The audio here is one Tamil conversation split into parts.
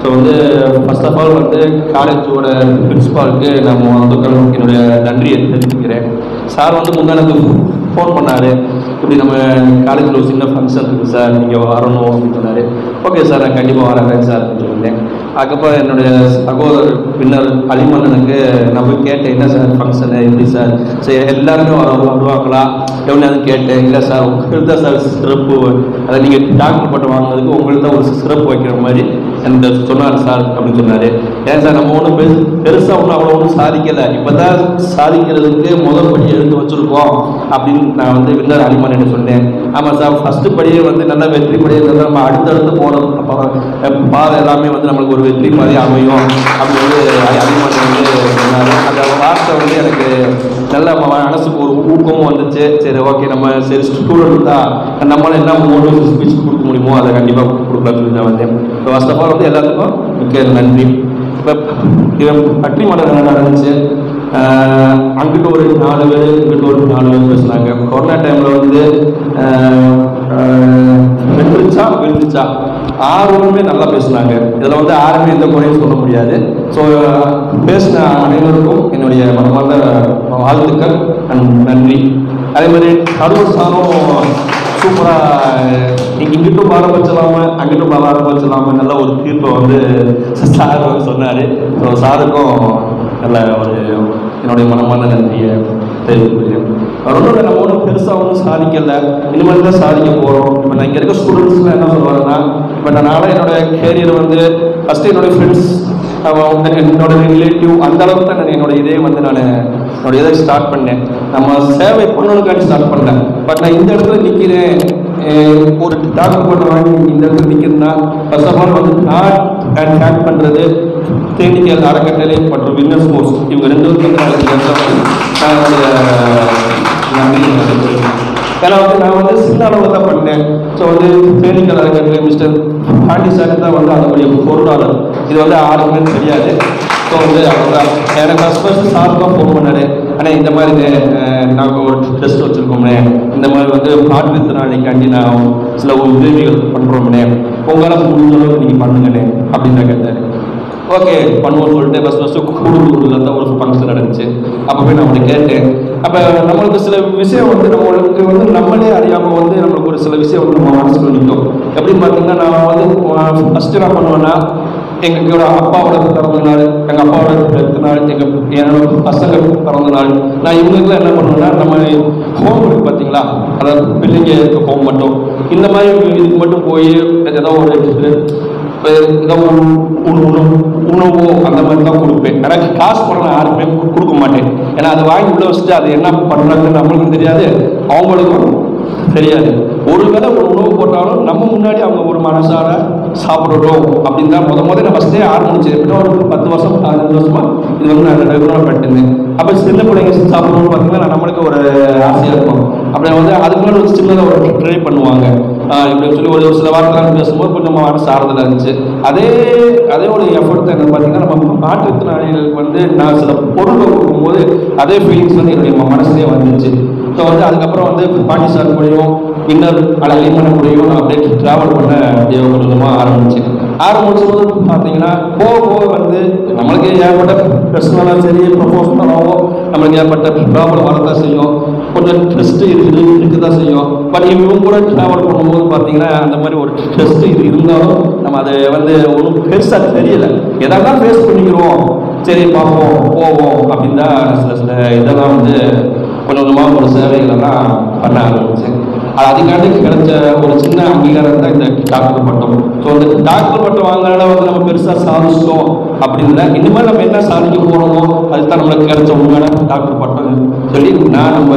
ஸோ வந்து ஃபர்ஸ்ட் ஆஃப் ஆல் வந்து காலேஜோட பிரின்ஸ்பாலுக்கு நான் முதல் என்னுடைய நன்றியை தெரிவிக்கிறேன் சார் வந்து முந்தானது ஃபோன் பண்ணார் இப்படி நம்ம காலேஜில் ஒரு சின்ன ஃபங்க்ஷன் இருக்குது சார் நீங்கள் வரணும் அப்படின்னு சொன்னார் ஓகே சார் நான் கண்டிப்பாக வரேன் சார் அப்படின்னு சொல்லியிருந்தேன் அதுக்கப்புறம் என்னுடைய சகோதரர் பின்னர் அலிமன்னனுக்கு நான் போய் கேட்டேன் என்ன சார் ஃபங்க்ஷனு எப்படி சார் சரி எல்லாருமே வர வருவாங்களா எவ்வளோ கேட்டேன் இல்லை சார் உங்களுக்கு தான் சார் சிறப்பு அதை நீங்கள் டாக்டர் பட்டம் வாங்கினதுக்கு உங்களுக்கு தான் ஒரு சிறப்பு வைக்கிற மாதிரி என்கிட்ட சொன்னார் சார் அப்படின்னு சொன்னார் ஏன் சார் நம்ம ஒன்றும் பெரு பெருசாக ஒன்றும் அவ்வளோ ஒன்றும் சாதிக்கலை இப்போ தான் சாதிக்கிறதுக்கு முதல் படி எடுத்து வச்சுருக்கோம் அப்படின்னு நான் வந்து வின்னர் அலிமான் சொன்னேன் ஆமாம் சார் ஃபஸ்ட்டு படியே வந்து நல்ல வெற்றி படியே இருந்தால் நம்ம அடுத்தடுத்து போகிற பாதை எல்லாமே வந்து நம்மளுக்கு ஒரு வெற்றி பாதையாக அமையும் அப்படின்னு வந்து அலிமான் வந்து சொன்னார் அந்த வார்த்தை வந்து எனக்கு நல்ல ம- மனசுக்கு ஒரு ஊக்கமும் வந்துச்சு சரி ஓகே நம்ம சரி ஸ்டூடெண்ட் தான் நம்மளால என்ன மோட்டிவேஷன் ஸ்பீச் கொடுக்க முடியுமோ அதை கண்டிப்பாக கொடுக்கலாம்னு சொல்லி தான் வந்தேன் இப்போ ஃபர்ஸ்ட் ஆஃப் ஆல் வந்து எல்லாத்துக்கும் மிக்க நன்றி இப்போ இவன் பட்டி மடம் நடந்துச்சு ஆஹ் அங்கிட்டு ஒரு நாலு பேர் இங்கிட்டு ஒரு நாலு பேர் பேசுனாங்க கொரோனா டைமில் வந்து ஆஹ் ஆஹ் வென்றுச்சா வென்றுச்சா ஆறுமே நல்லா பேசுனாங்க இதில் வந்து யாருமே எந்த குறையும் சொல்ல முடியாது ஸோ பேசின அனைவருக்கும் என்னுடைய மனமார்ந்த வாழ்த்துக்கள் and நன்றி அதே மாதிரி கரூர் சாரும் சூப்பராக இங்கிட்டும் ஆரம்பிச்சலாம அங்கிட்டும் ஆரம்பிச்சலாம நல்ல ஒரு தீர்ப்பை வந்து சார் வந்து சொன்னார் ஸோ சாருக்கும் நல்ல ஒரு என்னுடைய மனமான நன்றியை தெரிவிக்கிறேன் ஒன்றும் நம்ம ஒன்றும் பெருசாக ஒன்றும் சாதிக்கல இனிமேல் தான் சாதிக்க போகிறோம் இப்போ நான் இங்கே இருக்க ஸ்டூடெண்ட்ஸ்லாம் என்ன சொல்லுவாங்கன்னா இப்போ நான் நாளை என்னோட கேரியர் வந்து ஃபஸ்ட்டு என்னோட ஃப்ரெண்ட்ஸ் என்னோட ரிலேட்டிவ் அந்த அளவுக்கு தான் நான் என்னோட இதே வந்து நான் என்னோட இதை ஸ்டார்ட் பண்ணேன் நம்ம சேவை பண்ணணுக்காண்டி ஸ்டார்ட் பண்ணேன் பட் நான் இந்த இடத்துல நிற்கிறேன் ஒரு டாக்டர் பண்ண வாங்கி இந்த இடத்துல நிற்கிறேன்னா ஃபர்ஸ்ட் ஆஃப் ஆல் வந்து நான் அண்ட் ஹேக் பண்ணுறது தேனிக்கல் அறக்கட்டளை மற்றும் வின்னர்ஸ் கோர்ஸ் இவங்க ரெண்டு பேரும் நான் இந்த இடத்துல வந்து நான் என்னுடைய நன்றி தெரிவிக்கிறேன். ஏன்னா வந்து நான் வந்து சின்ன அளவில் தான் பண்ணேன் ஸோ வந்து தேனிக்கல் அறக்கட்டளை மிஸ்டர் பாண்டி சார் தான் வந்து அதனுடைய பொருளாளர் இது வந்து யாருக்குமே தெரியாது ஸோ வந்து அவ்வளோதான் எனக்கு ஃபஸ்ட் ஃபஸ்ட்டு சார் தான் ஃபோன் பண்ணாரு ஆனால் இந்த மாதிரி நாங்கள் ஒரு டெஸ்ட் வச்சுருக்கோம்னே இந்த மாதிரி வந்து மாற்றுத்திறனாளிக்காண்டி நான் சில உதவிகள் பண்ணுறோம்னே உங்களால் முடிஞ்ச அளவுக்கு நீங்கள் பண்ணுங்கண்ணே அப்படின்னு நான் கேட்டார் ஓகே பண்ணுவோம்னு சொல்லிட்டு ஃபஸ்ட் ஃபஸ்ட்டு கூடுதூரில் தான் ஒரு ஃபங்க்ஷன் நடந்துச்சு அப்போ போய் நான் அவனை கேட்டேன் அப்போ நம்மளுக்கு சில விஷயம் வந்து நம்மளுக்கு வந்து நம்மளே அறியாமல் வந்து நம்மளுக்கு ஒரு சில விஷயம் வந்து நம்ம மனசுல நிற்கும் எப்படின்னு பார்த்தீங்கன்னா நான் வந்து ஃபஸ்ட்டு என்ன பண்ணுவேன்னா எங்களோட அப்பாவோட பிறந்த நாள் எங்கள் அப்பாவோட பிறந்த நாள் எங்கள் என்னோட பசங்க பிறந்த நாள் நான் இவங்களுக்குலாம் என்ன பண்ணுவேன்னா நம்ம ஹோம் இருக்கு பார்த்தீங்களா அதாவது பிள்ளைங்க ஹோம் மட்டும் இந்த மாதிரி இதுக்கு மட்டும் போய் ஏதோ ஒரு இப்போ ஏதோ ஒரு உணவு உணவு உணவோ அந்த மாதிரி தான் கொடுப்பேன் எனக்கு காசு பணம் யாருக்குமே கு- கொடுக்க மாட்டேன் ஏன்னா அதை வாங்கி உள்ள வச்சுட்டு அது என்ன பண்ணுறாங்கன்னு நம்மளுக்கும் தெரியாது அவங்களுக்கும் தெரியாது ஒரு வேளை ஒரு உணவு போட்டாலும் நம்ம முன்னாடி அவங்க ஒரு மனசார சாப்பிடணும் அப்படின்னு தான் முத முத நான் ஃபஸ்ட்டே ஆரம்பிச்சது எப்படின்னா ஒரு பத்து வருஷம் பதினஞ்சு வருஷமா இது வந்து நான் ரெகுலராக பண்ணிட்டு அப்போ சின்ன பிள்ளைங்க சாப்பிடணும்னு பார்த்தீங்கன்னா நம்மளுக்கு ஒரு ஆசையாக இருக்கும் அப்படி வந்து அதுக்கு முன்னாடி ஒரு சின்னதாக ஒரு ட்ரை பண்ணுவாங்க ஆஹ் இப்படி சொல்லி ஒரு சில வார்த்தைலாம் பேசும்போது கொஞ்சம் மனசு ஆறுதலாக இருந்துச்சு அதே அதே ஒரு எஃபர்ட் என்ன பார்த்தீங்கன்னா நம்ம மாற்றுத்திறனாளிகளுக்கு வந்து நான் சில பொருளை கொடுக்கும்போது அதே ஃபீலிங்ஸ் வந்து என்னுடைய மனசுலேயே வந்துச்சு ஸோ வந்து அதுக்கப்புறம் வந்து பாண்டி சார் கூடயும் வின்னர் அழகிமன கூடயும் நான் அப்படியே ட்ராவல் பண்ண அப்படியே கொஞ்சம் கொஞ்சமாக ஆரம்பிச்சேன் ஆரம்பிச்சபோது பார்த்தீங்கன்னா போக போக வந்து நம்மளுக்கு ஏற்பட்ட பர்சனலாக சரி ப்ரொஃபஷனலாகவோ நம்மளுக்கு ஏற்பட்ட ப்ராப்ளம் வரதான் செய்யும் கொஞ்சம் ட்ரெஸ்ட் இருக்குது இருக்க தான் செய்யும் பட் இவங்க கூட ட்ராவல் பண்ணும்போது பார்த்தீங்கன்னா அந்த மாதிரி ஒரு ட்ரெஸ்ட் இது இருந்தாலும் நம்ம அதை வந்து ஒன்றும் பெருசாக தெரியல எதெல்லாம் ஃபேஸ் பண்ணிக்கிறோம் சரி பார்ப்போம் போவோம் அப்படின்னு தான் சில சில இதெல்லாம் வந்து கொஞ்சம் கொஞ்சமாக ஒரு சேவைகள் எல்லாம் பண்ண ஆரம்பிச்சேன் அது அதுக்காண்டி கிடைச்ச ஒரு சின்ன அங்கீகாரம் தான் இந்த டாக்டர் பட்டம் ஸோ இந்த டாக்டர் பட்டம் வாங்கினால வந்து நம்ம பெருசாக சாதிச்சிட்டோம் அப்படின்னு இல்லை இனிமேல் நம்ம என்ன சாதிக்க போகிறோமோ அதுதான் நம்மளுக்கு கிடைச்ச உண்மையான டாக்டர் பட்டம் சொல்லி நான் நம்ம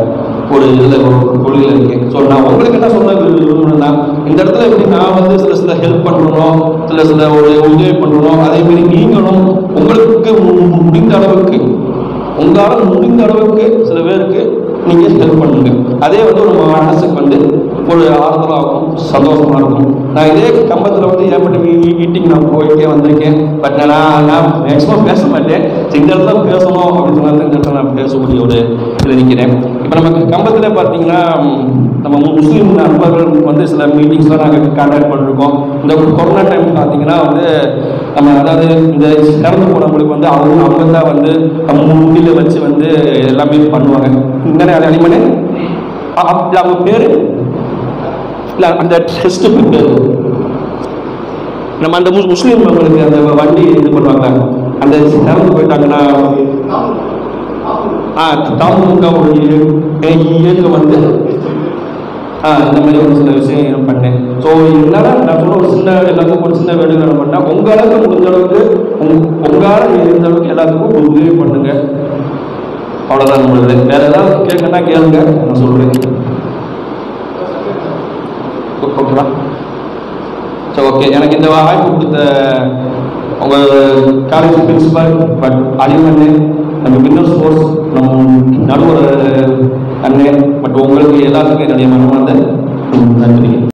ஒரு இதில் ஒரு தொழிலில் இருக்கேன் ஸோ நான் உங்களுக்கு என்ன சொல்ல விரும்புகிறேன்னா இந்த இடத்துல எப்படி நான் வந்து சில சில ஹெல்ப் பண்ணணும் சில சில ஒரு உதவி பண்ணணும் அதே மாதிரி நீங்களும் உங்களுக்கு மு- முடிந்த அளவுக்கு உங்களால் முடிந்த அளவுக்கு சில பேருக்கு நீங்கள் ஹெல்ப் பண்ணுங்க அதே வந்து ஒரு மனசுக்கு வந்து ஒரு ஆறுதலாகும் சந்தோஷமா இருக்கும் நான் இதே கம்பத்தில் வந்து ஏற்பட்ட மீட்டிங் நான் போயிட்டே வந்திருக்கேன் பட் நான் நான் மேக்ஸிமம் பேச மாட்டேன் சரி, இந்த இடத்துல பேசணும் அப்படின்னு சொன்னா தான் இந்த இடத்துல நான் பேசக்கூடிய ஒரு இதில் நிற்கிறேன் இப்போ நம்ம கம்பத்தில் பார்த்தீங்கன்னா ம், நம்ம முஸ்லீம் நண்பர்கள் வந்து சில மீட்டிங்ஸ்லாம் நாங்கள் கான்டாக்ட் பண்ணிருக்கோம் இந்த கொரோனா டைம் பார்த்தீங்கன்னா வந்து நம்ம அதாவது இந்த இறந்து போனவங்களுக்கு வந்து அவங்க அவங்க தான் வந்து நம்ம முன்னில வச்சு வந்து எல்லாமே பண்ணுவாங்க என்ன அனிமனே அவங்க பேர் இல்லை அந்த டெஸ்ட் பேர் நம்ம அந்த முஸ் முஸ்லீம் மக்களுக்கு அந்த வண்டி இது பண்ணுவாங்க அந்த இறந்து போயிட்டாங்கன்னா ஆ தாமுகவுடைய இயக்கம் வந்து ஆ இந்த மாதிரி ஒரு சில விஷயம் நான் பண்ணேன் ஸோ என்னன்னா நான் சொன்ன ஒரு சின்ன எல்லாத்துக்கும் ஒரு சின்ன வேண்டுதல் பண்ணேன் உங்களால் முடிஞ்ச அளவுக்கு உங் உங்களால் இருந்த அளவுக்கு எல்லாத்துக்கும் ஒரு உதவி பண்ணுங்க அவ்வளோதான் நம்மளுது வேற ஏதாவது கேட்கணும்னா கேளுங்க நான் சொல்கிறேன் ஓகேவா ஸோ ஓகே எனக்கு இந்த வாய்ப்பு கொடுத்த உங்கள் காலேஜ் பிரின்சிபால் பட் அலிமண்ணு நம்ம வின்னர்ஸ் ஸ்போர்ட்ஸ் நம்ம நடுவர் அண்ணன் பட் உங்களுக்கு எல்லாத்துக்கும் என்னுடைய மனமார்ந்த நன்றி